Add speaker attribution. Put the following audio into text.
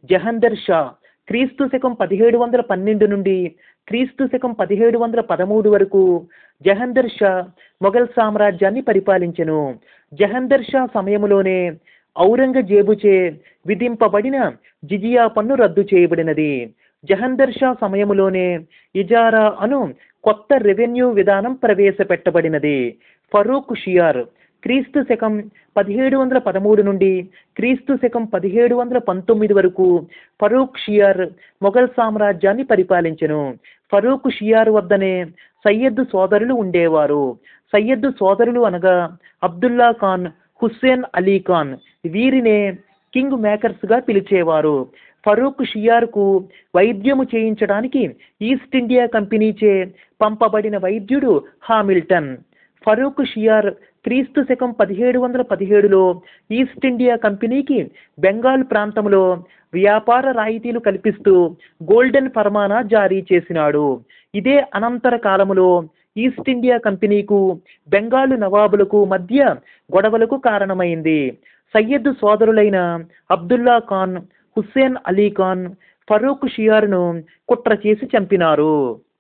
Speaker 1: జహందర్ షా క్రీస్తు శకం పదిహేడు వందల పన్నెండు నుండి క్రీస్తు శకం పదిహేడు వందల పదమూడు వరకు జహందర్ షా మొఘల్ సామ్రాజ్యాన్ని పరిపాలించెను జహందర్ షా సమయంలోనే ఔరంగజేబుచే విధింపబడిన జిజియా పన్ను రద్దు చేయబడినది జహందర్ షా సమయంలోనే ఇజారా అను కొత్త రెవెన్యూ విధానం ప్రవేశపెట్టబడినది ఫరూక్ షియార్ క్రీస్తు శకం పదిహేడు వందల పదమూడు నుండి క్రీస్తు శకం పదిహేడు వందల పంతొమ్మిది వరకు ఫరూక్ షియార్ మొఘల్ సామ్రాజ్యాన్ని పరిపాలించెను ఫరూక్ షియార్ వద్దనే సయ్యద్ సోదరులు ఉండేవారు సయ్యద్ సోదరులు అనగా అబ్దుల్లా ఖాన్ హుస్సేన్ అలీ ఖాన్ వీరినే కింగ్ మేకర్స్గా పిలిచేవారు ఫరూక్ షియార్కు వైద్యము చేయించడానికి ఈస్ట్ ఇండియా కంపెనీచే పంపబడిన వైద్యుడు హామిల్టన్ ఫరూక్ షియార్ క్రీస్తు శకం పదిహేడు వందల పదిహేడులో ఈస్ట్ ఇండియా కంపెనీకి బెంగాల్ ప్రాంతంలో వ్యాపార రాయితీలు కల్పిస్తూ గోల్డెన్ ఫర్మానా జారీ చేసినాడు ఇదే అనంతర కాలములో ఈస్ట్ ఇండియా కంపెనీకు బెంగాలు నవాబులకు మధ్య గొడవలకు కారణమైంది సయ్యద్ సోదరులైన అబ్దుల్లా ఖాన్ హుస్సేన్ అలీ ఖాన్ ఫరూక్ షియార్ను కుట్ర చేసి చంపినారు